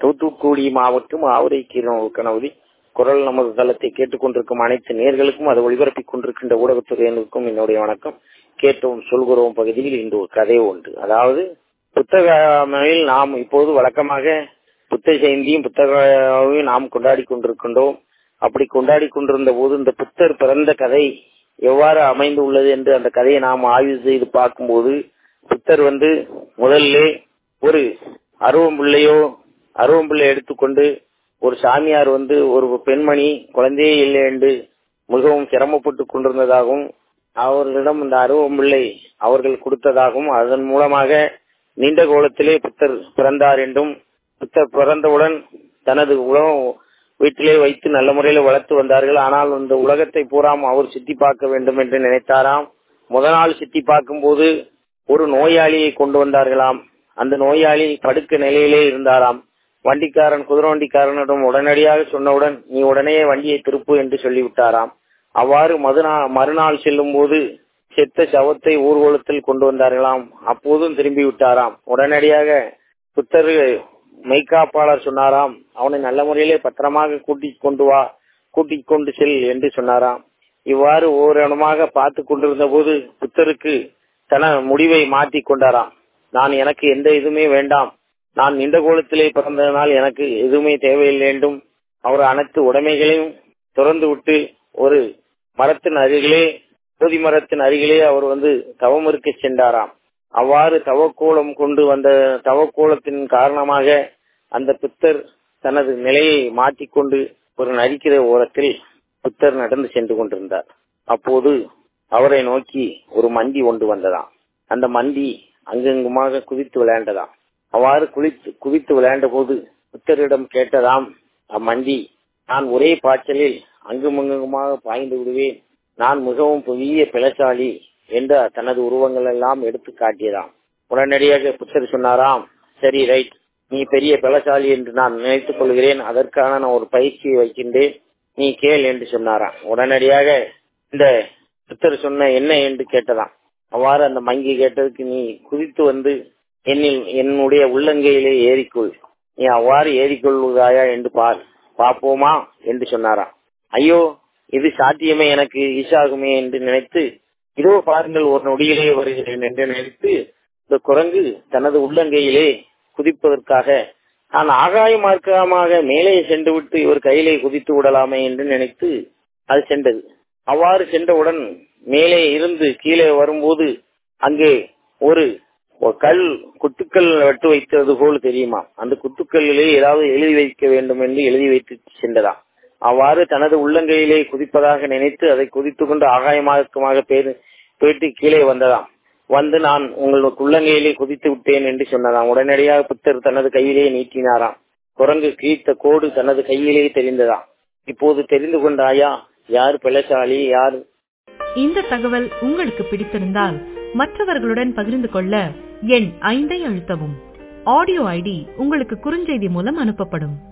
தூத்துக்குடி மாவட்டம் ஆவரைக்கீரன் கணவதி குரல் நமது தளத்தை கேட்டுக்கொண்டிருக்கும் அனைத்து நேர்களுக்கும் அதை ஒளிபரப்பிக் கொண்டிருக்கின்ற ஊடகத்துறையினருக்கும் என்னுடைய வணக்கம் கேட்டோம் சொல்கிறோம் பகுதியில் இன்று ஒரு கதை உண்டு அதாவது புத்தகமையில் நாம் இப்போது வழக்கமாக புத்த ஜெயந்தியும் புத்தகையும் நாம் கொண்டாடி கொண்டிருக்கின்றோம் அப்படி கொண்டாடி கொண்டிருந்த போது இந்த புத்தர் பிறந்த கதை எவ்வாறு அமைந்து உள்ளது என்று அந்த கதையை நாம் ஆய்வு செய்து பார்க்கும்போது புத்தர் வந்து முதல்ல ஒரு அருவம்பிள்ளையோ அருவம்பிள்ளை எடுத்துக்கொண்டு ஒரு சாமியார் வந்து ஒரு பெண்மணி குழந்தையே இல்லை என்று மிகவும் சிரமப்பட்டு கொண்டிருந்ததாகவும் அவர்களிடம் இந்த அருவம்பிள்ளை அவர்கள் கொடுத்ததாகவும் அதன் மூலமாக நீண்ட கோலத்திலே புத்தர் பிறந்தார் என்றும் புத்தர் பிறந்தவுடன் தனது உலகம் வீட்டிலே வைத்து நல்ல முறையில் வளர்த்து வந்தார்கள் ஆனால் இந்த உலகத்தை பூராம் அவர் சுத்தி பார்க்க வேண்டும் என்று நினைத்தாராம் முத நாள் சுத்தி பார்க்கும் போது ஒரு நோயாளியை கொண்டு வந்தார்களாம் அந்த நோயாளி படுக்க நிலையிலே இருந்தாராம் வண்டிக்காரன் குதிரை வண்டிக்காரனிடம் உடனடியாக சொன்னவுடன் நீ உடனே வண்டியை திருப்பு என்று சொல்லிவிட்டாராம் அவ்வாறு மறுநாள் மறுநாள் செல்லும் போது செத்த சவத்தை ஊர்வலத்தில் கொண்டு வந்தார்களாம் அப்போதும் திரும்பி விட்டாராம் உடனடியாக புத்தர் மெய்காப்பாளர் சொன்னாராம் அவனை நல்ல முறையிலே பத்திரமாக கூட்டிக் கொண்டு வா கூட்டிக் கொண்டு செல் என்று சொன்னாராம் இவ்வாறு ஓரிடமாக பார்த்து கொண்டிருந்த போது புத்தருக்கு தன முடிவை மாற்றி கொண்டாராம் நான் எனக்கு எந்த இதுவுமே வேண்டாம் நான் நின்ற கோலத்திலே பிறந்ததனால் எனக்கு எதுவுமே தேவையில்லை என்றும் அவர் அனைத்து உடைமைகளையும் திறந்து விட்டு ஒரு மரத்தின் அருகிலே போதி மரத்தின் அருகிலே அவர் வந்து தவம் இருக்க சென்றாராம் அவ்வாறு தவக்கோலம் கொண்டு வந்த தவக்கோலத்தின் காரணமாக அந்த புத்தர் தனது நிலையை மாற்றிக்கொண்டு ஒரு நரிக்கிற ஓரத்தில் புத்தர் நடந்து சென்று கொண்டிருந்தார் அப்போது அவரை நோக்கி ஒரு மந்தி ஒன்று வந்ததாம் அந்த மந்தி அங்கங்குமாக குதித்து விளையாண்டதாம் அவ்வாறு குளித்து குதித்து விளையாண்ட போது புத்தரிடம் கேட்டதாம் அம்மந்தி நான் ஒரே பாய்ச்சலில் அங்குமங்குமாக பாய்ந்து விடுவேன் நான் மிகவும் புதிய பிளசாலி என்ற தனது உருவங்கள் எல்லாம் எடுத்து காட்டியதாம் உடனடியாக புத்தர் சொன்னாராம் சரி ரைட் நீ பெரிய பலசாலி என்று நான் நினைத்துக் கொள்கிறேன் அதற்கான நான் ஒரு பயிற்சியை வைக்கின்றேன் நீ கேள் என்று சொன்னாராம் உடனடியாக இந்த புத்தர் சொன்ன என்ன என்று கேட்டதாம் அவ்வாறு அந்த மங்கி கேட்டதுக்கு நீ குதித்து வந்து என்னில் என்னுடைய உள்ளங்கையிலே ஏறிக்கொள் நீ அவ்வாறு ஏறிக்கொள்வதாயா என்று பார் பார்ப்போமா என்று சொன்னாராம் ஐயோ இது சாத்தியமே எனக்கு ஈசாகுமே என்று நினைத்து இதோ பாருங்கள் ஒரு நொடியிலே வருகிறேன் என்று நினைத்து இந்த குரங்கு தனது உள்ளங்கையிலே குதிப்பதற்காக நான் ஆகாய மார்க்கமாக மேலே சென்று விட்டு இவர் கையிலே குதித்து விடலாமே என்று நினைத்து அது சென்றது அவ்வாறு சென்றவுடன் மேலே இருந்து கீழே வரும்போது அங்கே ஒரு கல் குத்துக்கள் வெட்டு வைத்தது போல் தெரியுமா அந்த குத்துக்களிலே ஏதாவது எழுதி வைக்க வேண்டும் என்று எழுதி வைத்து சென்றதாம் அவ்வாறு தனது உள்ளங்கையிலே குதிப்பதாக நினைத்து அதை குதித்து கொண்டு ஆகாயமாக்கமாக போயிட்டு கீழே வந்ததாம் வந்து நான் உங்களுக்கு உள்ளங்கையிலே குதித்து விட்டேன் என்று சொன்னதாம் உடனடியாக புத்தர் தனது கையிலே நீட்டினாராம் குரங்கு கீழ்த்த கோடு தனது கையிலே தெரிந்ததாம் இப்போது தெரிந்து கொண்டாயா யார் பிளசாலி யார் இந்த தகவல் உங்களுக்கு பிடித்திருந்தால் மற்றவர்களுடன் பகிர்ந்து கொள்ள எண் ஐந்தை அழுத்தவும் ஆடியோ ஐடி உங்களுக்கு குறுஞ்செய்தி மூலம் அனுப்பப்படும்